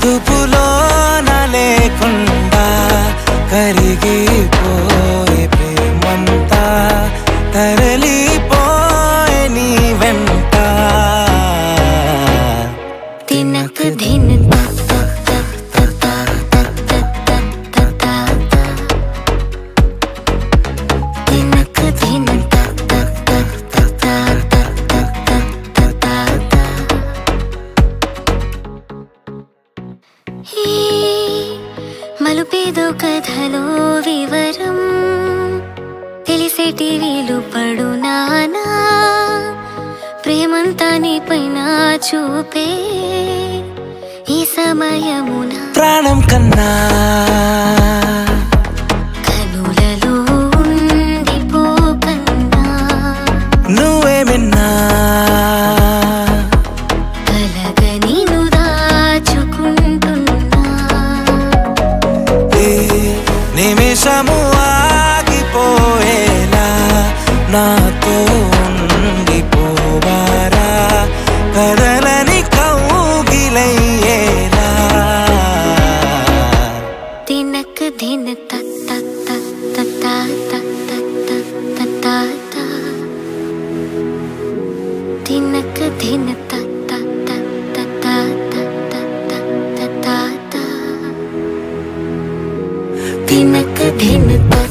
అదుపులోన లేకుండా కరిగిపోయే ప్రేమంతా తరలిపోయే నీ వెంట తినక ధిన్ తక్ తక్ తక్ తక్ తక్ తక్ తక్ తక్ తక్ తక్ తినక ధిన్ తక్ తక్ తక్ తక్ తక్ తక్ తక్ తక్ తక్ తక్ హే మలుపేదో కథలో వివరం తెలిసేటి వీలు పడునానా ప్రేమంతా నీ పైన చూపే ఈ సమయమున ప్రాణం కన్నా కనులలో ఉండిపోకన్నా నువ్వేమిన్నా కలగ నేను దాచుకుంటున్నా ఏ నిమిషము ఆగిపోయేలా నాతో ఉండిపోవారా కదలని కౌగిలయ్యేలా తినక ధిన తక్ తక్ తక్ తక్ తక్ తక్ తక్ తక్ తక్ తక్ తినక ధిన తక్ తక్ తక్ తక్ తక్ తక్ తక్ తక్ తక్ తక్ తినక ధిన తక్